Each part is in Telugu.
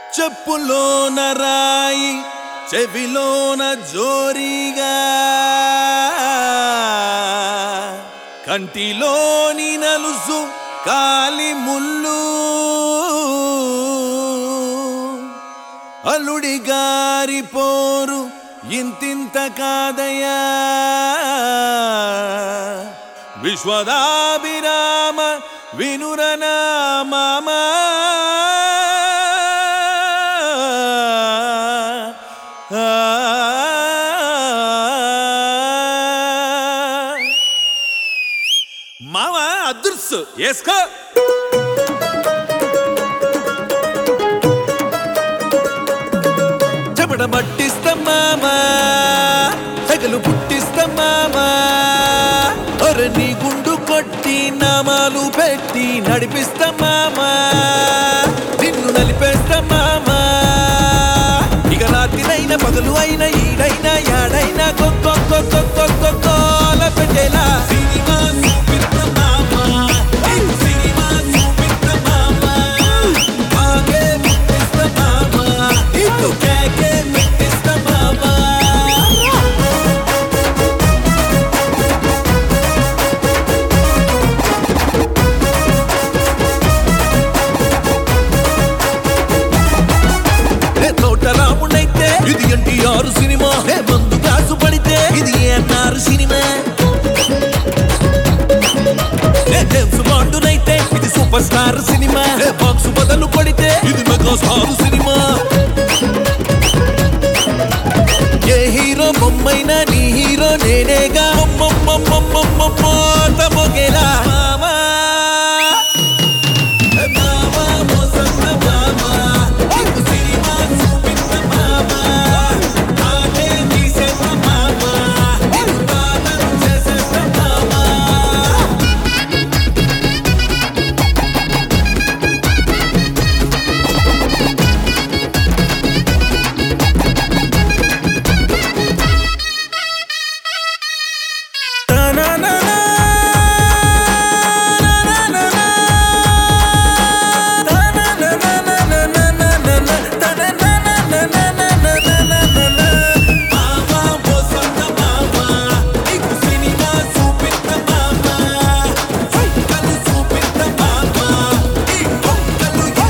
చెప్పులోన రాయి చెవిలోన జోరిగా కంటిలోని నలుసు కాలి ముళ్ళు అల్లుడి గారి పోరు ఇంతింత కాదయా విశ్వదాభిరామ వినురనామా మామ అదృశ్సు వేసుకో చెమట పట్టిస్తాం మామా తెగలు పుట్టిస్తాం మామా ఒరే నీ గుండు కొట్టి నామాలు పెట్టి నడిపిస్తాం మామా నిన్ను నలిపేస్తాం మామా ఇక రాత్రినైనా పగలు అయినా ఈడైనా యాడైనా కొల పెట్టేలా సినిమా చూపిస్తాం మామా ఈ సినిమా చూపిస్తాం మామా ఆగే పుట్టిస్తాం మామా ఇటు కేకే పెట్టిస్తాం మామా ఏ తోట రాముడైతే ఇది ఎన్టీఆర్ సినిమా ఏ మందు కాసు పడితే ఇది ఏఎన్ఆర్ సినిమా ఏ జేమ్స్ బాండునైతే ఇది సూపర్ స్టార్ సినిమా ఏ బాక్స్ బదులు కొడితే ఇది మెగా స్టార్ సినిమా ఏ హీరో బొమ్మైనా నీ హీరో నేనేగా మొగేలా మామా మామా మోసన్న మామా ఇటు సినిమా చూపిన్న మామా ఆటే తీసేన్న మామా ఇటు తాతను చేసేన్న మామా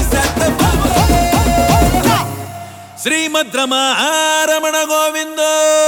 శ్రీమద్రమణ గోవిందో